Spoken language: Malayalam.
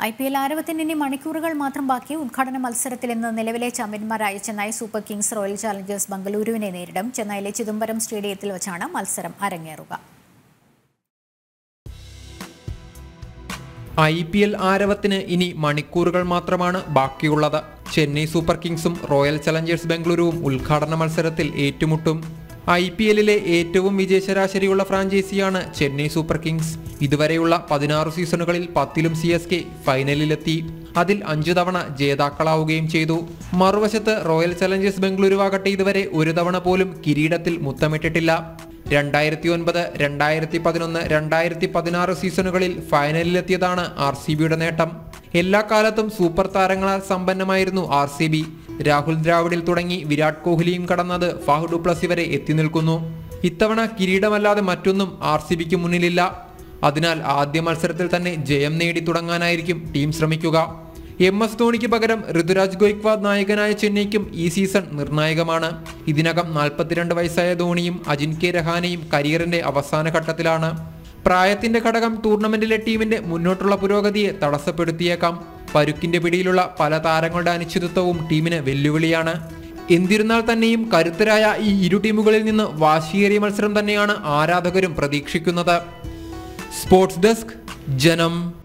ഐ പി എൽ ആരവത്തിന് ഇനി മണിക്കൂറുകൾ മാത്രം ബാക്കി ഉദ്ഘാടന മത്സരത്തിൽ ഇന്ന് നിലവിലെ ചാമ്പ്യന്മാരായ Chennai super kings royal challengers ബംഗളൂരുവിനെ നേരിടും ചെന്നൈയിലെ ചിദംബരം സ്റ്റേഡിയത്തിൽ വെച്ചാണ് മത്സരം അരങ്ങേറുക ഐ പി എൽ ആരവത്തിന് ഇനി മണിക്കൂറുകൾ മാത്രമാണ് ബാക്കിയുള്ളത് ചെന്നൈ സൂപ്പർ കിങ്സും റോയൽ ചലഞ്ചേഴ്സ് ബംഗളൂരുവും ഉദ്ഘാടന മത്സരത്തിൽ ഏറ്റുമുട്ടും ഐ പി എല്ലിലെ ഏറ്റവും വിജയശരാശരിയുള്ള ഫ്രാഞ്ചൈസിയാണ് ചെന്നൈ സൂപ്പർ കിങ്സ് ഇതുവരെയുള്ള പതിനാറ് സീസണുകളിൽ പത്തിലും സി എസ് കെ ഫൈനലിലെത്തി അതിൽ അഞ്ചു തവണ ജേതാക്കളാവുകയും ചെയ്തു മറുവശത്ത് റോയൽ ചലഞ്ചേഴ്സ് ബംഗളൂരുവാകട്ടെ ഇതുവരെ ഒരു തവണ പോലും കിരീടത്തിൽ മുത്തമിട്ടിട്ടില്ല രണ്ടായിരത്തി ഒൻപത് രണ്ടായിരത്തി പതിനൊന്ന് രണ്ടായിരത്തി പതിനാറ് സീസണുകളിൽ ഫൈനലിലെത്തിയതാണ് ആർ സി ബിയുടെ നേട്ടം എല്ലാ കാലത്തും സൂപ്പർ താരങ്ങളാൽ സമ്പന്നമായിരുന്നു ആർ സി ബി രാഹുൽ ദ്രാവിഡിൽ തുടങ്ങി വിരാട് കോഹ്ലിയും കടന്നത് ഫാഹ് ഡുപ്ലസി വരെ എത്തി നിൽക്കുന്നു ഇത്തവണ കിരീടമല്ലാതെ മറ്റൊന്നും ആർ സി ബിക്ക് മുന്നിലില്ല അതിനാൽ ആദ്യ മത്സരത്തിൽ തന്നെ ജയം നേടി തുടങ്ങാനായിരിക്കും ടീം ശ്രമിക്കുക എം എസ് ധോണിക്ക് പകരം ഋതുരാജ് ഗോയ്ക്വാദ് നായകനായ ചെന്നൈക്കും ഈ സീസൺ നിർണായകമാണ് ഇതിനകം നാൽപ്പത്തിരണ്ട് വയസ്സായ ധോണിയും അജിൻ കെ രഹാനയും കരിയറിന്റെ അവസാന ഘട്ടത്തിലാണ് പ്രായത്തിന്റെ ഘടകം ടൂർണമെന്റിലെ ടീമിന്റെ മുന്നോട്ടുള്ള പുരോഗതിയെ തടസ്സപ്പെടുത്തിയേക്കാം പരുക്കിന്റെ പിടിയിലുള്ള പല താരങ്ങളുടെ അനിശ്ചിതത്വവും ടീമിന് വെല്ലുവിളിയാണ് എന്നിരുന്നാൽ തന്നെയും കരുത്തരായ ഈ ഇരു ടീമുകളിൽ നിന്ന് വാശിയേറിയ മത്സരം തന്നെയാണ് ആരാധകരും പ്രതീക്ഷിക്കുന്നത് സ്പോർട്സ് ഡെസ്ക് ജനം